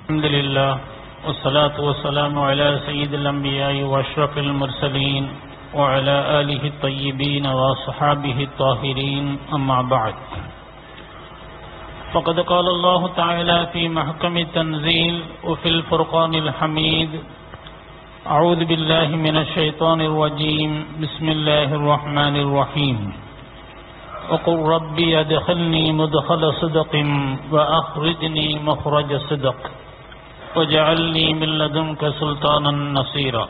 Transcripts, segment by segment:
الحمد لله والصلاة والسلام على سيد الأنبياء وأشرف المرسلين وعلى آله الطيبين وأصحابه الطاهرين أما بعد فقد قال الله تعالى في محكم التنزيل وفي الفرقان الحميد أعوذ بالله من الشيطان الرجيم بسم الله الرحمن الرحيم وقل ربي أدخلني مدخل صدق وأخرجني مخرج صدق واجعل لي من لدنك سلطانا نصيرا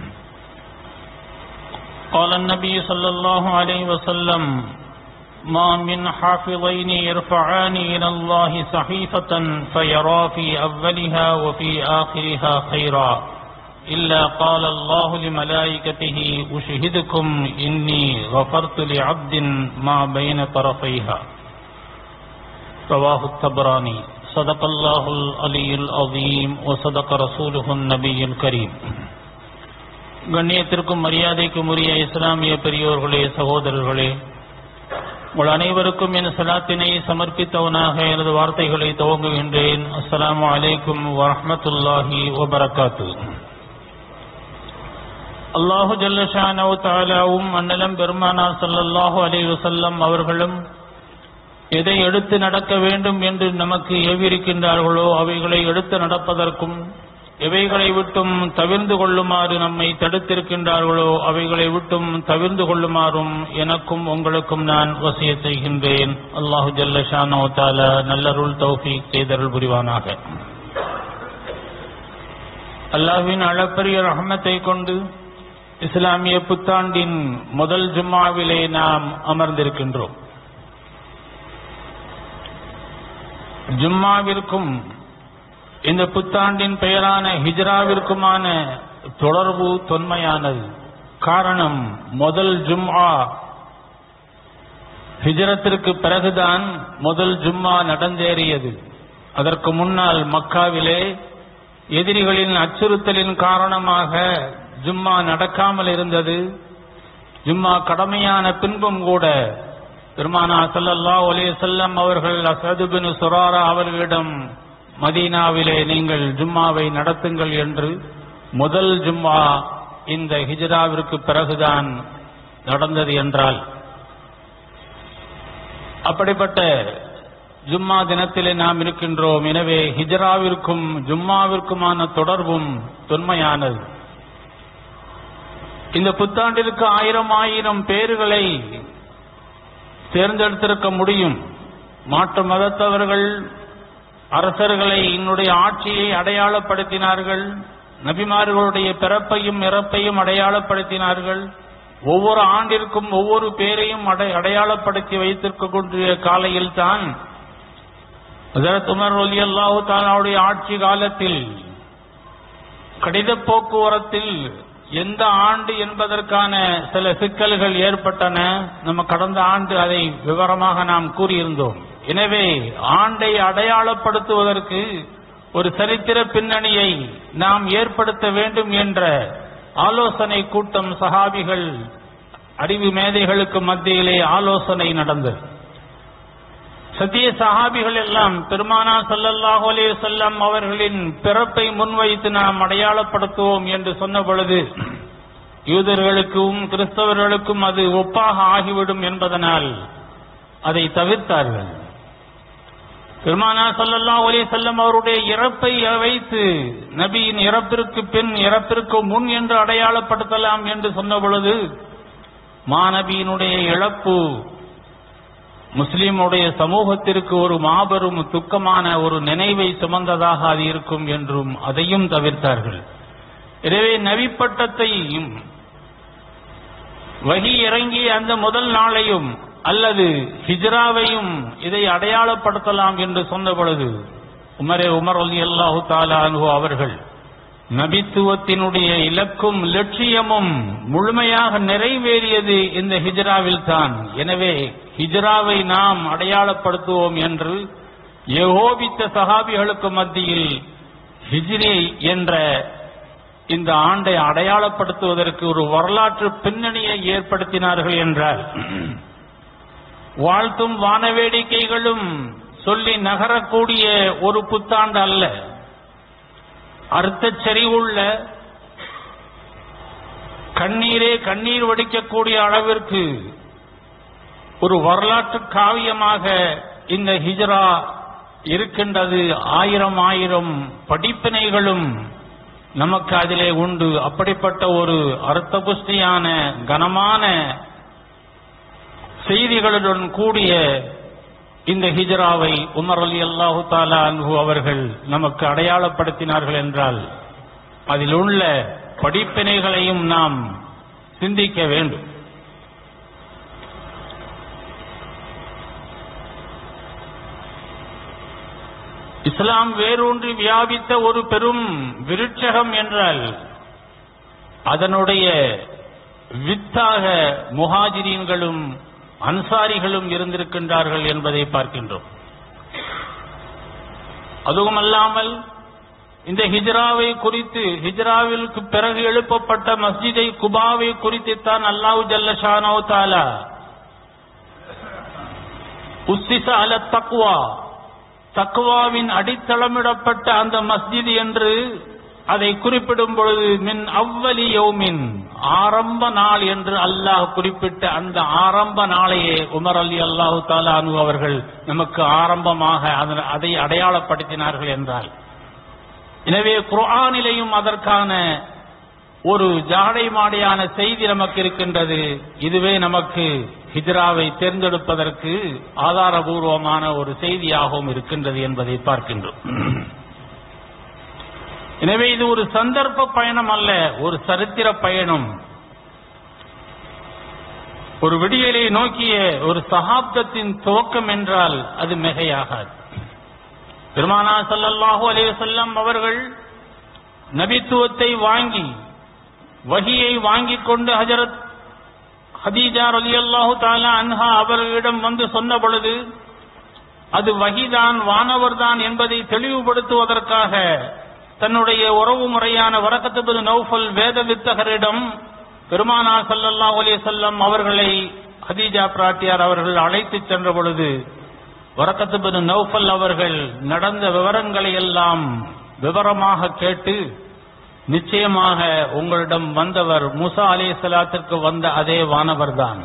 قال النبي صلى الله عليه وسلم ما من حافظين يرفعان إلى الله صحيفة فيرى في أولها وفي آخرها خيرا إلا قال الله لملائكته أشهدكم إني غفرت لعبد ما بين طرفيها رواه التبراني صدق الله العلي العظيم وصدق رسوله النبي الكريم கண்ணியத்திற்கும் மரியாதைக்கும் உரிய இஸ்லாமிய பெரியோர்களே சகோதரர்களே உங்கள் அனைவருக்கும் என் சலாத்தினை சமர்ப்பித்தவனாக எனது வார்த்தைகளை துவங்குகின்றேன் அஸ்ஸலாமு அலைக்கும் வரஹ்மத்துல்லாஹி வபரகாத்து அல்லாஹு ஜல்லஷானவு தாலாவும் அன்னலம் பெருமானா சல்லல்லாஹு அலைஹி வஸல்லம் அவர்களும் எதை எடுத்து நடக்க வேண்டும் என்று நமக்கு எவ்விருக்கின்றார்களோ அவைகளை எடுத்து நடப்பதற்கும் எவைகளை விட்டும் தவிர்ந்து கொள்ளுமாறு நம்மை தடுத்திருக்கின்றார்களோ அவைகளை விட்டும் தவிர்ந்து கொள்ளுமாறும் எனக்கும் உங்களுக்கும் நான் வசிய செய்கின்றேன் அல்லாஹு ஜல்லஷானோ தால நல்லருள் தௌஃபீக் செய்தருள் புரிவானாக அல்லாஹ்வின் அளப்பரிய ரஹமத்தை கொண்டு இஸ்லாமிய புத்தாண்டின் முதல் ஜும்மாவிலே நாம் அமர்ந்திருக்கின்றோம் ஜும்மாவிற்கும் இந்த புத்தாண்டின் பெயரான ஹிஜ்ராவிற்குமான தொடர்பு தொன்மையானது காரணம் முதல் ஜும்ஆ ஹிஜரத்திற்கு பிறகுதான் முதல் ஜும்மா நடந்தேறியது அதற்கு முன்னால் மக்காவிலே எதிரிகளின் அச்சுறுத்தலின் காரணமாக ஜும்மா நடக்காமல் இருந்தது ஜும்மா கடமையான பின்பும் கூட பெருமானா சல்லல்லா ஒலே செல்லம் அவர்கள் அசதுபின் சுராரா அவர்களிடம் மதீனாவிலே நீங்கள் ஜும்மாவை நடத்துங்கள் என்று முதல் ஜும்மா இந்த ஹிஜ்ராவிற்கு பிறகுதான் நடந்தது என்றால் அப்படிப்பட்ட ஜும்மா தினத்திலே நாம் இருக்கின்றோம் எனவே ஹிஜ்ராவிற்கும் ஜும்மாவிற்குமான தொடர்பும் தொன்மையானது இந்த புத்தாண்டிற்கு ஆயிரம் ஆயிரம் பேர்களை தேர்ந்தெடுத்திருக்க முடியும் மாற்று மதத்தவர்கள் அரசர்களை என்னுடைய ஆட்சியை அடையாளப்படுத்தினார்கள் நபிமார்களுடைய பிறப்பையும் இறப்பையும் அடையாளப்படுத்தினார்கள் ஒவ்வொரு ஆண்டிற்கும் ஒவ்வொரு பேரையும் அடை அடையாளப்படுத்தி வைத்திருக்கக்கூடிய காலையில் தான் ஹசரத் உமர் அலி அல்லாஹு தாலாவுடைய ஆட்சி காலத்தில் கடித போக்குவரத்தில் எந்த ஆண்டு என்பதற்கான சில சிக்கல்கள் ஏற்பட்டன நம்ம கடந்த ஆண்டு அதை விவரமாக நாம் கூறியிருந்தோம் எனவே ஆண்டை அடையாளப்படுத்துவதற்கு ஒரு சரித்திர பின்னணியை நாம் ஏற்படுத்த வேண்டும் என்ற ஆலோசனை கூட்டம் சகாபிகள் அறிவு மேதைகளுக்கு மத்தியிலே ஆலோசனை நடந்தது சத்திய சஹாபிகள் எல்லாம் பெருமானா சல்லல்லாஹு அலைஹி வஸல்லம் அவர்களின் பிறப்பை முன்வைத்து நாம் அடையாளப்படுத்துவோம் என்று சொன்ன பொழுது யூதர்களுக்கும் கிறிஸ்தவர்களுக்கும் அது ஒப்பாக ஆகிவிடும் என்பதனால் அதை தவிர்த்தார்கள் பெருமானா சல்லல்லாஹு அலைஹி வஸல்லம் அவருடைய இறப்பை வைத்து நபியின் இறப்பிற்கு பின் இறப்பிற்கு முன் என்று அடையாளப்படுத்தலாம் என்று சொன்ன பொழுது மாநபியினுடைய இழப்பு முஸ்லிமுடைய சமூகத்திற்கு ஒரு மாபெரும் துக்கமான ஒரு நினைவை சுமந்ததாக அது இருக்கும் என்றும் அதையும் தவிர்த்தார்கள் எனவே நவிப்பட்டத்தையும் வகி இறங்கிய அந்த முதல் நாளையும் அல்லது ஹிஜ்ராவையும் இதை அடையாளப்படுத்தலாம் என்று சொன்ன பொழுது உமரே உமர் அலி அல்லாஹு தாலானு அவர்கள் நபித்துவத்தினுடைய இலக்கும் லட்சியமும் முழுமையாக நிறைவேறியது இந்த ஹிஜ்ராவில் தான் எனவே ஹிஜ்ராவை நாம் அடையாளப்படுத்துவோம் என்று ஏகோபித்த சகாபிகளுக்கு மத்தியில் ஹிஜ்ரி என்ற இந்த ஆண்டை அடையாளப்படுத்துவதற்கு ஒரு வரலாற்று பின்னணியை ஏற்படுத்தினார்கள் என்றால் வாழ்த்தும் வானவேடிக்கைகளும் சொல்லி நகரக்கூடிய ஒரு புத்தாண்டு அல்ல அர்த்தச் செறிவுள்ள கண்ணீரே கண்ணீர் வடிக்கக்கூடிய அளவிற்கு ஒரு வரலாற்று காவியமாக இந்த ஹிஜ்ரா இருக்கின்றது ஆயிரம் ஆயிரம் படிப்பினைகளும் நமக்கு அதிலே உண்டு அப்படிப்பட்ட ஒரு அர்த்த புஷ்டியான கனமான செய்திகளுடன் கூடிய இந்த ஹிஜ்ராவை உமர் அலி அல்லாஹு தாலா அன்ஹு அவர்கள் நமக்கு அடையாளப்படுத்தினார்கள் என்றால் அதில் உள்ள படிப்பினைகளையும் நாம் சிந்திக்க வேண்டும் இஸ்லாம் வேரூன்றி வியாபித்த ஒரு பெரும் விருட்சகம் என்றால் அதனுடைய வித்தாக முஹாஜிரீன்களும் அன்சாரிகளும் இருந்திருக்கின்றார்கள் என்பதை பார்க்கின்றோம் அதுவும் அல்லாமல் இந்த ஹிஜ்ராவை குறித்து ஹிஜ்ராவிற்கு பிறகு எழுப்பப்பட்ட மஸ்ஜிதை குபாவை குறித்துத்தான் அல்லாஹு ஜல்லஷானோ தாலா உஸ்திச அல தக்வா தக்வாவின் அடித்தளமிடப்பட்ட அந்த மஸ்ஜித் என்று அதை குறிப்பிடும் பொழுது மின் அவ்வலி யௌமின் ஆரம்ப நாள் என்று அல்லாஹ் குறிப்பிட்ட அந்த ஆரம்ப நாளையே உமர் அலி அல்லாஹு தாலானு அவர்கள் நமக்கு ஆரம்பமாக அதன- அதை அடையாளப்படுத்தினார்கள் என்றால் எனவே குர்ஆனிலேயும் அதற்கான ஒரு ஜாடை மாடையான செய்தி நமக்கு இருக்கின்றது இதுவே நமக்கு ஹிஜ்ராவை தேர்ந்தெடுப்பதற்கு ஆதாரபூர்வமான ஒரு செய்தியாகவும் இருக்கின்றது என்பதை பார்க்கின்றோம் எனவே இது ஒரு சந்தர்ப்ப பயணம் அல்ல ஒரு சரித்திர பயணம் ஒரு விடியலை நோக்கிய ஒரு சகாப்தத்தின் துவக்கம் என்றால் அது மிகையாகாது பெருமானா ஸல்லல்லாஹு அலைஹி வஸல்லம் அவர்கள் நபித்துவத்தை வாங்கி வஹியை வாங்கிக் கொண்டு ஹஜரத் ஹதீஜா ரலியல்லாஹு தஆலா அன்ஹா அவர்களிடம் வந்து சொன்ன பொழுது அது வகிதான் வானவர்தான் என்பதை தெளிவுபடுத்துவதற்காக தன்னுடைய உறவு முறையான வரக்கத்து பின் நௌஃபல் வேத வித்தகரிடம் பெருமானா ஸல்லல்லாஹு அலைஹி வஸல்லம் அவர்களை ஹதீஜா பிராட்டியார் அவர்கள் அழைத்துச் சென்ற பொழுது வரக்கத்து பின் நௌஃபல் அவர்கள் நடந்த விவரங்களை எல்லாம் விவரமாக கேட்டு நிச்சயமாக உங்களிடம் வந்தவர் மூசா அலைஹிஸ்ஸலாத்திற்கு வந்த அதே வானவர்தான்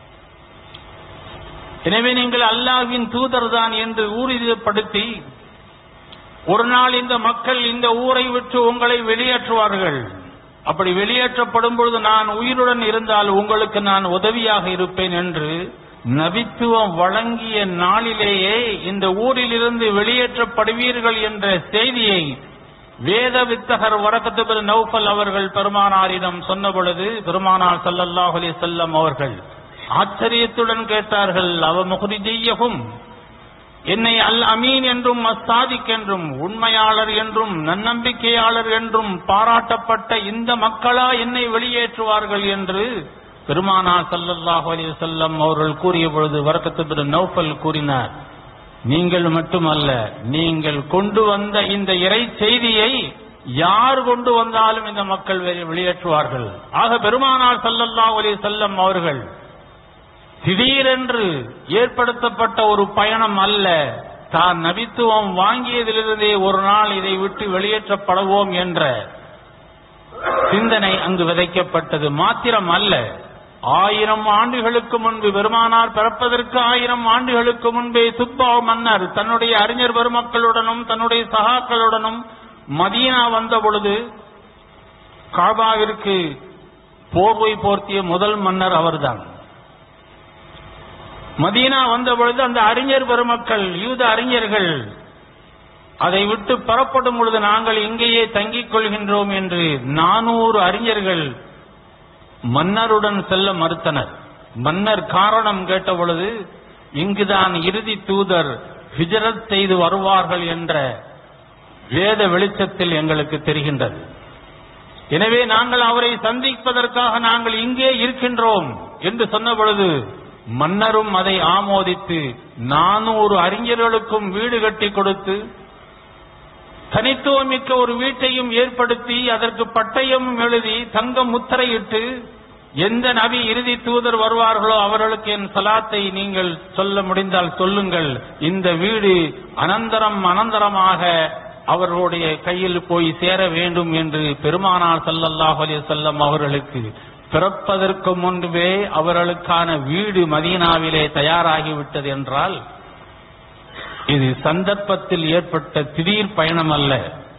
எனவே நீங்கள் அல்லாஹ்வின் தூதர்தான் என்று ஊர்ஜிதப்படுத்தி ஒரு நாள் இந்த மக்கள் இந்த ஊரை விட்டு உங்களை வெளியேற்றுவார்கள் அப்படி வெளியேற்றப்படும் பொழுது நான் உயிருடன் இருந்தால் உங்களுக்கு நான் உதவியாக இருப்பேன் என்று நபித்துவம் வழங்கிய நாளிலேயே இந்த ஊரிலிருந்து வெளியேற்றப்படுவீர்கள் என்ற செய்தியை வேத வித்தகர் வரக்கத்து பின் நௌஃபல் அவர்கள் பெருமானாரிடம் சொன்ன பொழுது பெருமானார் ஸல்லல்லாஹு அலைஹி வஸல்லம் அவர்கள் ஆச்சரியத்துடன் கேட்டார்கள் அவ முஹ்ரிஜியஹும் என்னை அல் அமீன் என்றும் அஸ்தாதிக் என்றும் உண்மையாளர் என்றும் நன்னம்பிக்கையாளர் என்றும் பாராட்டப்பட்ட இந்த மக்களா என்னை வெளியேற்றுவார்கள் என்று பெருமானார் ஸல்லல்லாஹு அலைஹி வஸல்லம் அவர்கள் கூறிய பொழுது வரக்கத்து பின் நௌஃபல் கூறினார் நீங்கள் மட்டுமல்ல நீங்கள் கொண்டு வந்த இந்த இறை செய்தியை யார் கொண்டு வந்தாலும் இந்த மக்கள் வெளி- வெளியேற்றுவார்கள் ஆக பெருமானார் ஸல்லல்லாஹு அலைஹி வஸல்லம் அவர்கள் திடீரென்று ஏற்படுத்தப்பட்ட ஒரு பயணம் அல்ல தான் நபித்துவம் வாங்கியதிலிருந்தே ஒரு நாள் இதை விட்டு வெளியேற்றப்படுவோம் என்ற சிந்தனை அங்கு விதைக்கப்பட்டது மாத்திரம் அல்ல ஆயிரம் ஆண்டுகளுக்கு முன்பு பெருமானார் பிறப்பதற்கு ஆயிரம் ஆண்டுகளுக்கு முன்பே சுப்பா மன்னர் தன்னுடைய அறிஞர் பெருமக்களுடனும் தன்னுடைய சகாக்களுடனும் மதீனா வந்த பொழுது காபாவிற்கு போர்வை போர்த்திய முதல் மன்னர் அவர்தான் மதீனா வந்த பொழுது அந்த அறிஞர் பெருமக்கள் யூத அறிஞர்கள் அதை விட்டு புறப்படும் பொழுது நாங்கள் இங்கேயே தங்கிக் கொள்கின்றோம் என்று நானூறு அறிஞர்கள் மன்னருடன் செல்ல மறுத்தனர் மன்னர் காரணம் கேட்ட பொழுது இங்குதான் இறுதி தூதர் ஹிஜரத் செய்து வருவார்கள் என்ற வேத வெளிச்சத்தில் எங்களுக்கு தெரிகின்றது எனவே நாங்கள் அவரை சந்திப்பதற்காக நாங்கள் இங்கே இருக்கின்றோம் என்று சொன்ன பொழுது மன்னரும் அதை ஆமோதித்து நானூறு அறிஞர்களுக்கும் வீடு கட்டி கொடுத்து தனித்துவமிக்க ஒரு வீட்டையும் ஏற்படுத்தி அதற்கு பட்டயமும் எழுதி தங்க முத்திரையிட்டு எந்த நபி இறுதி தூதர் வருவார்களோ அவர்களுக்கு என் சலாத்தை நீங்கள் சொல்ல முடிந்தால் சொல்லுங்கள் இந்த வீடு அனந்தரம் அனந்தரமாக அவர்களுடைய கையில் போய் சேர வேண்டும் என்று பெருமானார் ஸல்லல்லாஹு அலைஹி வஸல்லம் அவர்களுக்கு பிறப்பதற்கு முன்பே அவர்களுக்கான வீடு மதீனாவிலே தயாராகிவிட்டது என்றால் இது சந்தர்ப்பத்தில் ஏற்பட்ட திடீர் பயணம் அல்ல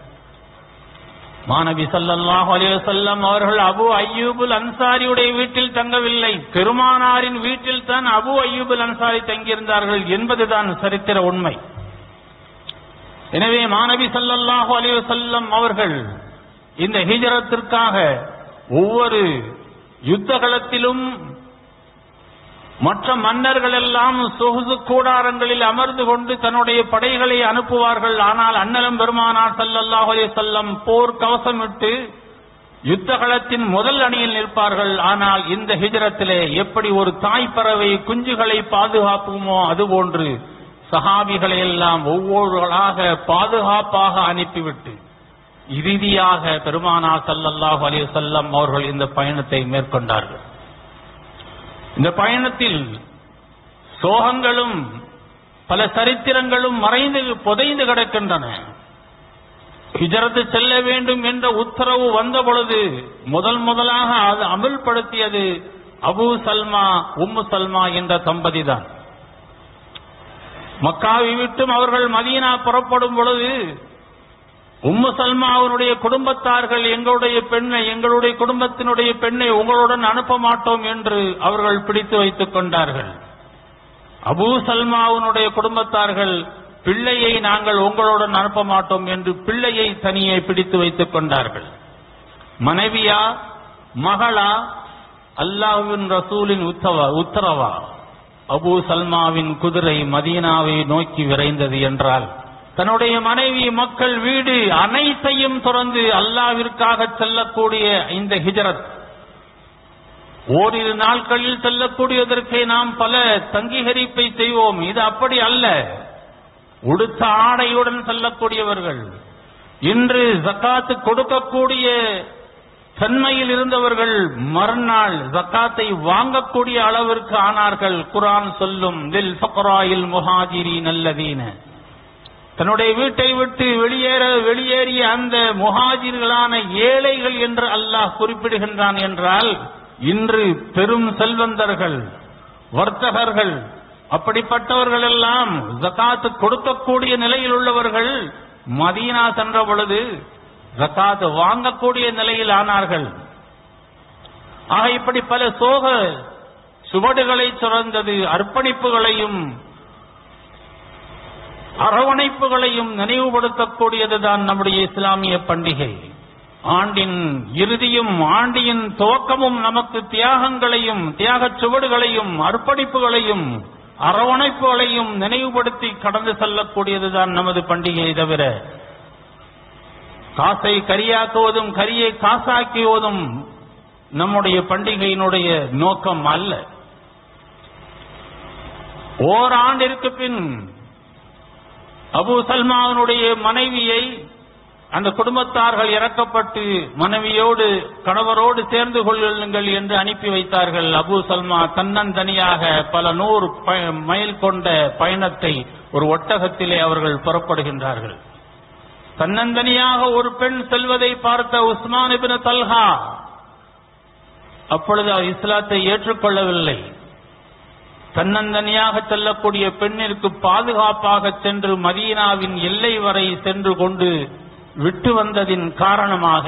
மாணவி ஸல்லல்லாஹு அலைஹி வஸல்லம் அவர்கள் அபு அய்யூபுல் அன்சாரியுடைய வீட்டில் தங்கவில்லை பெருமானாரின் வீட்டில் தான் அபு அய்யூபுல் அன்சாரி தங்கியிருந்தார்கள் என்பதுதான் சரித்திர உண்மை எனவே மாணவி ஸல்லல்லாஹு அலைஹி வஸல்லம் அவர்கள் இந்த ஹிஜரத்திற்காக ஒவ்வொரு யுத்த களத்திலும் மற்ற மன்னர்கள் எல்லாம் சொகுசு கூடாரங்களில் அமர்ந்து கொண்டு தன்னுடைய படைகளை அனுப்புவார்கள் ஆனால் அண்ணலம் பெருமானார் ஸல்லல்லாஹு அலைஹி வஸல்லம் போர் கவசமிட்டு யுத்த களத்தின் முதல் அணியில் நிற்பார்கள் ஆனால் இந்த ஹிஜரத்திலே எப்படி ஒரு தாய் பறவை குஞ்சுகளை பாதுகாப்புமோ அதுபோன்று சஹாபிகளை எல்லாம் ஒவ்வொருவர்களாக பாதுகாப்பாக அனுப்பிவிட்டு இறுதியாக பெருமானார் ஸல்லல்லாஹு அலைஹி வஸல்லம் அவர்கள் இந்த பயணத்தை மேற்கொண்டார்கள் இந்த பயணத்தில் சோகங்களும் பல சரித்திரங்களும் மறைந்து புதைந்து கிடக்கின்றன ஹிஜரத்து செல்ல வேண்டும் என்ற உத்தரவு வந்த பொழுது முதல் முதலாக அது அமல்படுத்தியது அபு சல்மா உம்மு சல்மா என்ற தம்பதிதான் மக்காவை விட்டும் அவர்கள் மதீனா புறப்படும் பொழுது உம்மு சல்மா அவருடைய குடும்பத்தார்கள் எங்களுடைய பெண்ணை எங்களுடைய குடும்பத்தினுடைய பெண்ணை உங்களுடன் அனுப்ப மாட்டோம் என்று அவர்கள் பிடித்து வைத்துக் கொண்டார்கள் அபூ சல்மாவுனுடைய குடும்பத்தார்கள் பிள்ளையை நாங்கள் உங்களுடன் அனுப்ப மாட்டோம் என்று பிள்ளையை தனியே பிடித்து வைத்துக் கொண்டார்கள் மனைவியா மகளா அல்லாஹ்வின் ரசூலின் உத்தவ உத்தரவா அபூ சல்மாவின் குதிரை மதீனாவை நோக்கி விரைந்தது என்றால் தன்னுடைய மனைவி மக்கள் வீடு அனைத்தையும் துறந்து அல்லாவிற்காக செல்லக்கூடிய இந்த ஹிஜரத் ஓரிரு நாட்களில் செல்லக்கூடியதற்கே நாம் பல தங்கீகரிப்பை செய்வோம் இது அப்படி அல்ல உடுத்த ஆடையுடன் செல்லக்கூடியவர்கள் இன்று ஜக்காத்து கொடுக்கக்கூடிய தன்மையில் இருந்தவர்கள் மறுநாள் ஜக்காத்தை வாங்கக்கூடிய அளவிற்கு ஆனார்கள் குரான் சொல்லும் தில் ஃபக்ராயில் முஹாஜிரி நல்லதீன தன்னுடைய வீட்டை விட்டு வெளியேற வெளியேறிய அந்த முஹாஜிர்களான ஏழைகள் என்று அல்லாஹ் குறிப்பிடுகின்றான் என்றால் இன்று பெரும் செல்வந்தர்கள் வர்த்தகர்கள் அப்படிப்பட்டவர்கள் எல்லாம் ஜகாத்து கொடுக்கக்கூடிய நிலையில் உள்ளவர்கள் மதீனா சென்ற பொழுது ஜகாத்து வாங்கக்கூடிய நிலையில் ஆனார்கள் ஆக இப்படி பல சோக சுவடுகளை சுரந்தது அர்ப்பணிப்புகளையும் அரவணைப்புகளையும் நினைவுபடுத்தக்கூடியதுதான் நம்முடைய இஸ்லாமிய பண்டிகை ஆண்டின் இறுதியும் ஆண்டியின் துவக்கமும் நமக்கு தியாகங்களையும் தியாகச் சுவடுகளையும் அர்ப்பணிப்புகளையும் அரவணைப்புகளையும் நினைவுபடுத்தி கடந்து செல்லக்கூடியதுதான் நமது பண்டிகை தவிர காசை கரியாக்குவதும் கரியை காசாக்குவதும் நம்முடைய பண்டிகையினுடைய நோக்கம் அல்ல ஓராண்டிற்கு பின் அபு சல்மானுடைய மனைவியை அந்த குடும்பத்தார்கள் இறக்கப்பட்டு மனைவியோடு கணவரோடு சேர்ந்து கொள்ளுங்கள் என்று அனுப்பி வைத்தார்கள் அபு சல்மா தன்னந்தனியாக பல நூறு ப- மைல் கொண்ட பயணத்தை ஒரு ஒட்டகத்திலே அவர்கள் புறப்படுகின்றார்கள் தன்னந்தனியாக ஒரு பெண் செல்வதை பார்த்த உஸ்மான் இப்னு தல்ஹா அப்பொழுது அவர் இஸ்லாத்தை ஏற்றுக்கொள்ளவில்லை தன்னந்தனியாக செல்லக்கூடிய பெண்ணிற்கு பாதுகாப்பாக சென்று மதீனாவின் எல்லை வரை சென்று கொண்டு விட்டு வந்ததின் காரணமாக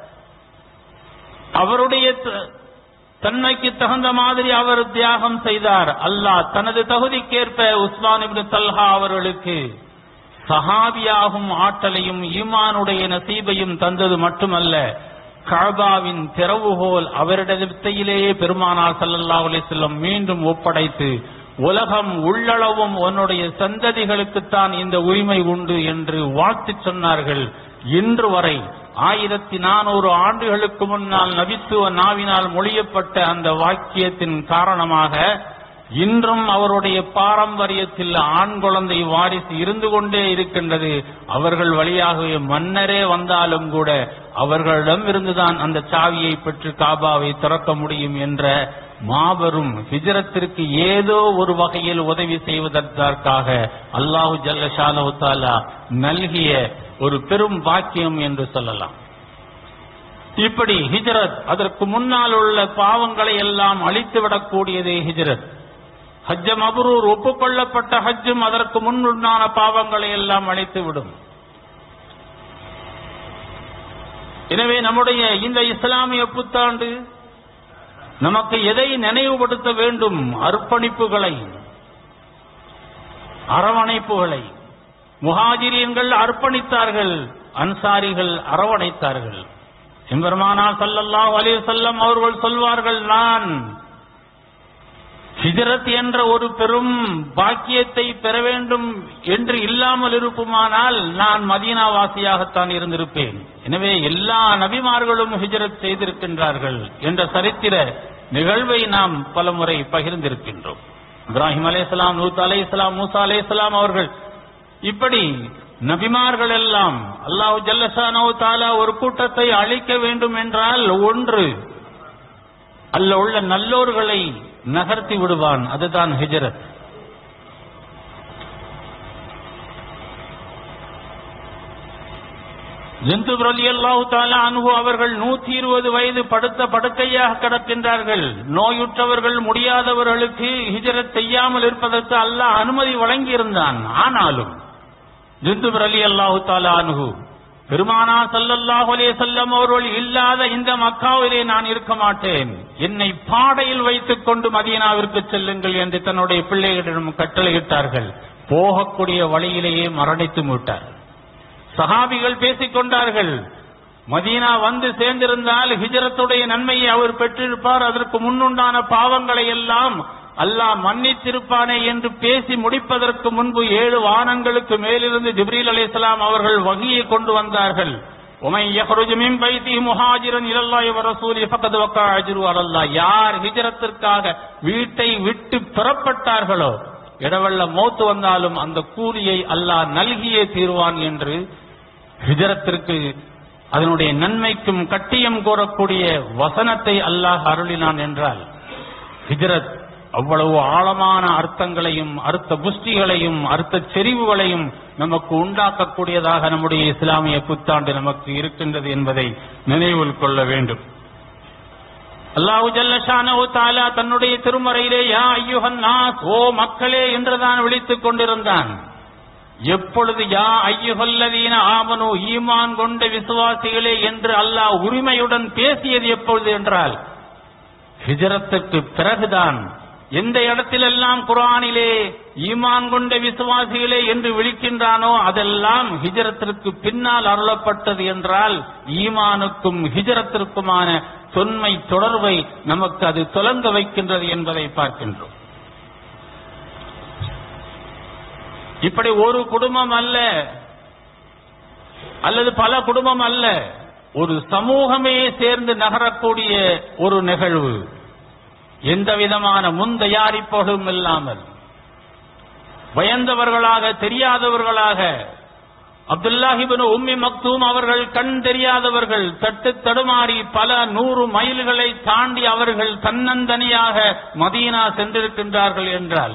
அவருடைய த- தன்மைக்கு தகுந்த மாதிரி அவர் தியாகம் செய்தார் அல்லாஹ் தனது தகுதிக்கேற்ப உஸ்மான் இப்னு தல்ஹா அவர்களுக்கு சஹாபியாகும் ஆற்றலையும் ஈமானுடைய நசீபையும் தந்தது மட்டுமல்ல கஅபாவின் திறவுகோல் அவரிடத்திலேயே பெருமானார் ஸல்லல்லாஹு அலைஹி வஸல்லம் மீண்டும் ஒப்படைத்து உலகம் உள்ளளவும் உன்னுடைய சந்ததிகளுக்குத்தான் இந்த உரிமை உண்டு என்று வாழ்த்திச் சொன்னார்கள் இன்று வரை ஆயிரத்தி நானூறு ஆண்டுகளுக்கு முன்னால் நபித்துவ நாவினால் மொழியப்பட்ட அந்த வாக்கியத்தின் காரணமாக இன்றும் அவருடைய பாரம்பரியத்தில் ஆண் குழந்தை வாரிசு இருந்து கொண்டே இருக்கின்றது அவர்கள் வழியாகவே மன்னரே வந்தாலும் கூட அவர்களிடம் இருந்துதான் அந்த சாவியை பெற்று காபாவை திறக்க முடியும் என்ற மாபெரும் ஹிஜரத்திற்கு ஏதோ ஒரு வகையில் உதவி செய்வதற்காக அல்லாஹு ஜல்ல ஷானஹு தஆலா நல்கிய ஒரு பெரும் பாக்கியம் என்று சொல்லலாம் இப்படி ஹிஜ்ரத் அதற்கு முன்னால் உள்ள பாவங்களை எல்லாம் அழித்துவிடக்கூடியதே ஹிஜ்ரத் ஹஜ்ஜ மபரூர் ஒப்புக்கொள்ளப்பட்ட ஹஜ்ஜும் அதற்கு முன்னுண்டான பாவங்களை எல்லாம் அழித்துவிடும் எனவே நம்முடைய இந்த இஸ்லாமிய புத்தாண்டு நமக்கு எதை நினைவுபடுத்த வேண்டும் அர்ப்பணிப்புகளை அரவணைப்புகளை முஹாஜிரியன்கள் அர்ப்பணித்தார்கள் அன்சாரிகள் அரவணைத்தார்கள் எம்பெருமானா ஸல்லல்லாஹு அலைஹி வஸல்லம் அவர்கள் சொல்வார்கள் நான் ஹிஜரத் என்ற ஒரு பெரும் பாக்கியத்தை பெற வேண்டும் என்று இல்லாமல் இருப்புமானால் நான் மதீனாவாசியாகத்தான் இருந்திருப்பேன் எனவே எல்லா நபிமார்களும் ஹிஜரத் செய்திருக்கின்றார்கள் என்ற சரித்திர நிகழ்வை நாம் பலமுறை பகிர்ந்திருக்கின்றோம் இப்ராஹிம் அலைஹிஸ்ஸலாம் நூத் அலைஹிஸ்ஸலாம் மூசா அலைஹிஸ்ஸலாம் அவர்கள் இப்படி நபிமார்கள் எல்லாம் அல்லாஹ் ஜல்லஷானோ தாலா ஒரு கூட்டத்தை அழிக்க வேண்டும் என்றால் ஒன்று அல்ல உள்ள நல்லோர்களை நகர்த்தி விடுவான் அதுதான் ஹிஜரத் ஜிந்துப் அலி அல்லாஹு தாலா அனுகு அவர்கள் நூத்தி இருபது வயது படுத்த படுக்கையாக கிடக்கின்றார்கள் நோயுற்றவர்கள் முடியாதவர்களுக்கு ஹிஜரத் செய்யாமல் இருப்பதற்கு அல்லாஹ் அனுமதி வழங்கியிருந்தான் ஆனாலும் ஜிந்துப் அலி அல்லாஹு தாலா அனுகு பெருமானா சல்லல்லாஹு அலைஹி வஸல்லம் அவர்கள் இல்லாத இந்த மக்காவிலே நான் இருக்க மாட்டேன் என்னை பாடையில் வைத்துக் கொண்டு மதீனாவிற்கு செல்லுங்கள் என்று தன்னுடைய பிள்ளைகளிடம் கட்டளையிட்டார்கள் போகக்கூடிய வழியிலேயே மரணித்து விட்டார் சஹாபிகள் பேசிக் கொண்டார்கள் மதீனா வந்து சேர்ந்திருந்தால் ஹிஜரத்துடைய நன்மையை அவர் பெற்றிருப்பார் அதற்கு முன்னுண்டான பாவங்களை எல்லாம் அல்லாஹ் மன்னித்திருப்பானே என்று பேசி முடிப்பதற்கு முன்பு ஏழு வானங்களுக்கு மேலிருந்து ஜிப்ரீல் அலைஹிஸ்ஸலாம் அவர்கள் வகியை கொண்டு வந்தார்கள் உமை யஹ்ருஜு மின் பைத்தி முஹாஜிரன் இலல்லாஹி வ ரசூலி ஃபக்கத் வக்கா அஜ்ரு அலல்லாஹ் யார் ஹிஜரத்திற்காக வீட்டை விட்டு புறப்பட்டார்களோ இடவெள்ள மௌத்து வந்தாலும் அந்த கூலியை அல்லாஹ் நல்கியே தீர்வான் என்று ஹிஜரத்திற்கு அதனுடைய நன்மைக்கும் கட்டியம் கோரக்கூடிய வசனத்தை அல்லாஹ் அருளினான் என்றால் ஹிஜரத் அவ்வளவு ஆழமான அர்த்தங்களையும் அர்த்த புஷ்டிகளையும் அர்த்த செறிவுகளையும் நமக்கு உண்டாக்கக்கூடியதாக நம்முடைய இஸ்லாமிய புத்தாண்டு நமக்கு இருக்கின்றது என்பதை நினைவில் கொள்ள வேண்டும் அல்லாஹு ஜல்லஷானஹு தாலா தன்னுடைய திருமறையிலே யா ஐயுஹன் நாஸ் ஓ மக்களே என்றுதான் விழித்துக் கொண்டிருந்தான் எப்பொழுது யா ஐயுகல்லதீன ஆமனு ஈமான் கொண்ட விசுவாசிகளே என்று அல்லாஹ் உரிமையுடன் பேசியது எப்பொழுது என்றால் ஹிஜரத்துக்கு பிறகுதான் எந்த இடத்திலெல்லாம் குரானிலே ஈமான் கொண்ட விசுவாசிகளே என்று விழிக்கின்றானோ அதெல்லாம் ஹிஜரத்திற்கு பின்னால் அருளப்பட்டது என்றால் ஈமானுக்கும் ஹிஜரத்திற்குமான தொன்மை தொடர்பை நமக்கு அது தொலங்க வைக்கின்றது என்பதை பார்க்கின்றோம் இப்படி ஒரு குடும்பம் அல்ல அல்லது பல குடும்பம் அல்ல ஒரு சமூகமே சேர்ந்து நகரக்கூடிய ஒரு நிகழ்வு எந்த விதமான முன் தயாரிப்புகளும் இல்லாமல் பயந்தவர்களாக தெரியாதவர்களாக அப்துல்லாஹிபின் உம்மி மக்தூம் அவர்கள் கண் தெரியாதவர்கள் தட்டு தடுமாறி பல நூறு மைல்களை தாண்டி அவர்கள் தன்னந்தனியாக மதீனா சென்றிருக்கின்றார்கள் என்றால்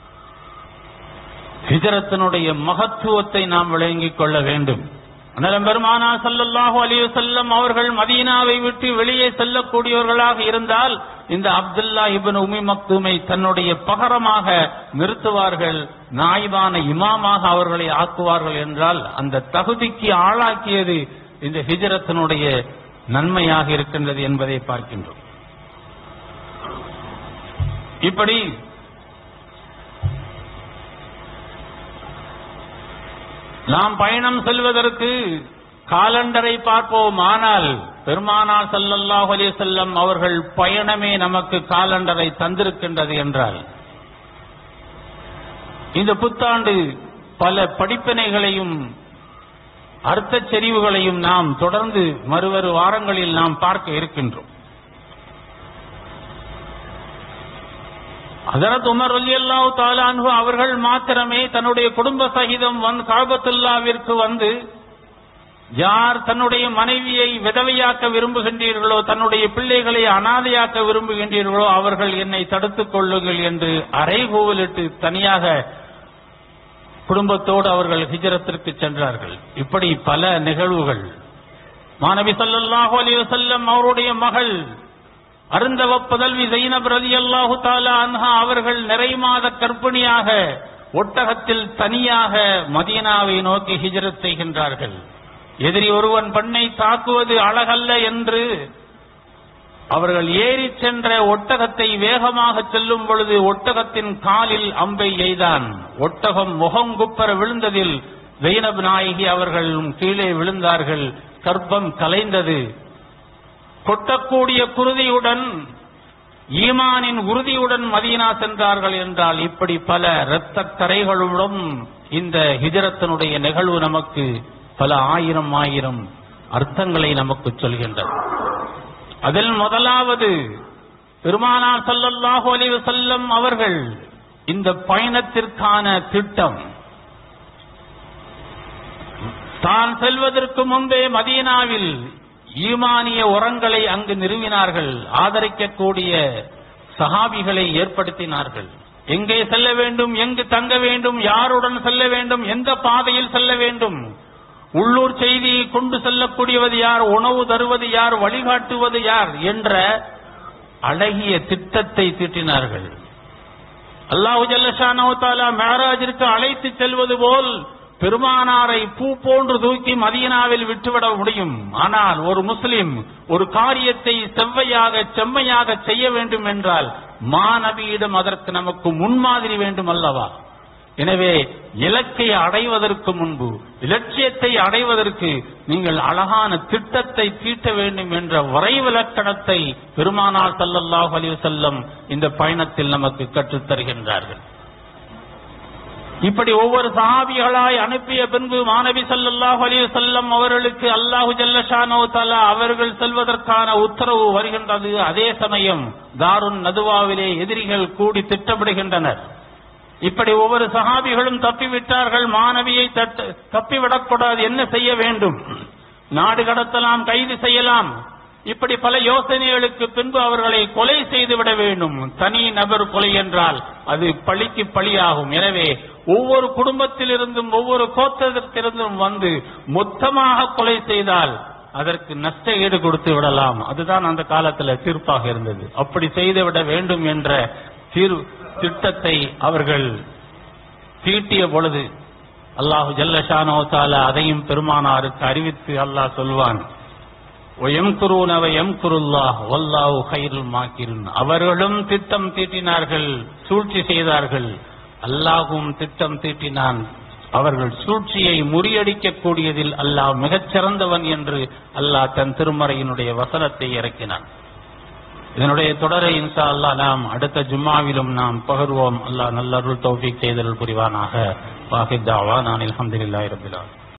ஹிஜரத்தினுடைய மகத்துவத்தை நாம் விளங்கிக் கொள்ள வேண்டும் அனலம் பெருமானா சல்லல்லாஹு அலைஹி வஸல்லம் அவர்கள் மதீனாவை விட்டு வெளியே செல்லக்கூடியவர்களாக இருந்தால் இந்த அப்துல்லா இப்னு உமி மக்தூமை தன்னுடைய பகரமாக நிறுத்துவார்கள் நாய்வான இமாமாக அவர்களை ஆக்குவார்கள் என்றால் அந்த தகுதிக்கு ஆளாக்கியது இந்த ஹிஜரத்தினுடைய நன்மையாக இருக்கின்றது என்பதை பார்க்கின்றோம் இப்படி நாம் பயணம் செல்வதற்கு காலண்டரை பார்ப்போம் ஆனால் பெருமானார் ஸல்லல்லாஹு அலைஹி வஸல்லம் அவர்கள் பயணமே நமக்கு காலண்டரை தந்திருக்கின்றது என்றால் இந்த புத்தாண்டு பல படிப்பினைகளையும் அர்த்தச் செறிவுகளையும் நாம் தொடர்ந்து மறுவரு வாரங்களில் நாம் பார்க்க இருக்கின்றோம் ஹஜரத் உமர் ரலியல்லாஹு தஆலா அன்ஹு அவர்கள் மாத்திரமே தன்னுடைய குடும்ப சகிதம் வந்து காபத்துல்லாவிற்கு வந்து யார் தன்னுடைய மனைவியை விதவையாக்க விரும்புகின்றீர்களோ தன்னுடைய பிள்ளைகளை அனாதையாக்க விரும்புகின்றீர்களோ அவர்கள் என்னை தடுத்துக் கொள்ளுங்கள் என்று அறைகூவலிட்டு தனியாக குடும்பத்தோடு அவர்கள் ஹிஜரத்திற்கு சென்றார்கள் இப்படி பல நிகழ்வுகள் மாணவி ஸல்லல்லாஹு அலைஹி வஸல்லம் அவருடைய மகள் அருந்தவ புதல்வி ஜைனப் ரலியல்லாஹு தஆலா அன்ஹா அவர்கள் நிறை மாத கர்ப்பிணியாக ஒட்டகத்தில் தனியாக மதீனாவை நோக்கி ஹிஜரத் செய்கின்றார்கள் எதிரி ஒருவன் பெண்ணை தாக்குவது அழகல்ல என்று அவர்கள் ஏறி சென்ற ஒட்டகத்தை வேகமாக செல்லும் பொழுது ஒட்டகத்தின் காலில் அம்பை எய்தான் ஒட்டகம் முகங்குப்பர விழுந்ததில் ஜெயினப் நாயகி அவர்களும் கீழே விழுந்தார்கள் கர்ப்பம் கலைந்தது கொட்டக்கூடிய குருதியுடன் ஈமானின் உறுதியுடன் மதீனா சென்றார்கள் என்றால் இப்படி பல இரத்த கரைகளுடன் இந்த ஹிஜரத்தினுடைய நிகழ்வு நமக்கு பல ஆயிரம் ஆயிரம் அர்த்தங்களை நமக்கு சொல்கின்றது அதில் முதலாவது பெருமானார் ஸல்லல்லாஹு அலைஹி வஸல்லம் அவர்கள் இந்த பயணத்திற்கான திட்டம் தான் செல்வதற்கு முன்பே மதீனாவில் ஈமானிய உரங்களை அங்கு நிறுவினார்கள் ஆதரிக்கக்கூடிய சஹாபிகளை ஏற்படுத்தினார்கள் எங்கே செல்ல வேண்டும் எங்கு தங்க வேண்டும் யாருடன் செல்ல வேண்டும் எந்த பாதையில் செல்ல வேண்டும் உள்ளூர் செய்தியை கொண்டு செல்லக்கூடியவது யார் உணவு தருவது யார் வழிகாட்டுவது யார் என்ற அழகிய திட்டத்தை தீட்டினார்கள் அல்லாஹு ஜல்லஷானோ தாலா மேராஜிற்கு அழைத்து செல்வது போல் பெருமானாரை பூ போன்று தூக்கி மதீனாவில் விட்டுவிட முடியும் ஆனால் ஒரு முஸ்லிம் ஒரு காரியத்தை செவ்வையாக செம்மையாக செய்ய வேண்டும் என்றால் மாநபியிடம் அதற்கு நமக்கு முன்மாதிரி வேண்டும் அல்லவா எனவே இலக்கை அடைவதற்கு முன்பு இலட்சியத்தை அடைவதற்கு நீங்கள் அழகான திட்டத்தை தீட்ட வேண்டும் என்ற வரைவிலக்கணத்தை பெருமானார் ஸல்லல்லாஹு அலைஹி வஸல்லம் இந்த பயணத்தில் நமக்கு கற்றுத் தருகின்றார்கள் இப்படி ஒவ்வொரு சஹாபிகளாய் அனுப்பிய பின்பு மாணவி ஸல்லல்லாஹு அலைஹி வஸல்லம் அவர்களுக்கு அல்லாஹு ஜல்லஷானோ தஆலா அவர்கள் செல்வதற்கான உத்தரவு வருகின்றது அதே சமயம் தாருன் நதுவாவிலே எதிரிகள் கூடி திட்டமிடுகின்றனர் இப்படி ஒவ்வொரு சஹாபிகளும் தப்பிவிட்டார்கள் மாணவியை தட்டு தப்பிவிடக்கூடாது என்ன செய்ய வேண்டும் நாடு கடத்தலாம் கைது செய்யலாம் இப்படி பல யோசனைகளுக்கு பின்பு அவர்களை கொலை செய்து விட வேண்டும் தனி நபர் கொலை என்றால் அது பழிக்கு பழியாகும் எனவே ஒவ்வொரு குடும்பத்திலிருந்தும் ஒவ்வொரு கோத்திரத்திலிருந்தும் வந்து மொத்தமாக கொலை செய்தால் அதற்கு நஷ்ட ஈடு கொடுத்து விடலாம் அதுதான் அந்த காலத்துல தீர்ப்பாக இருந்தது அப்படி செய்து விட வேண்டும் என்ற தீர்வு திட்டத்தை அவர்கள் தீட்டிய பொழுது அல்லாஹு ஜல்லஷானோ தாலா அதையும் பெருமானாருக்கு அறிவித்து அல்லாஹ் சொல்வான் எம்குருனவ எம்குருல்லாஹ் வல்லாஹு கைருல் மாக்கிருன் அவர்களும் திட்டம் தீட்டினார்கள் சூழ்ச்சி செய்தார்கள் அல்லாஹும் திட்டம் தீட்டினான் அவர்கள் சூழ்ச்சியை முறியடிக்கக்கூடியதில் அல்லாஹ் மிகச் சிறந்தவன் என்று அல்லாஹ் தன் திருமறையினுடைய வசனத்தை இறக்கினான் இதனுடைய தொடரை இன்ஷா அல்லாஹ் நாம் அடுத்த ஜும்மாவிலும் நாம் பகர்வோம் அல்லாஹ் நல்லருள் தௌஃபீக் செய்தல் புரிவானாக வாஹித் தாவா நான் அல்ஹம்துலில்லாஹி ரப்பில் ஆலமீன்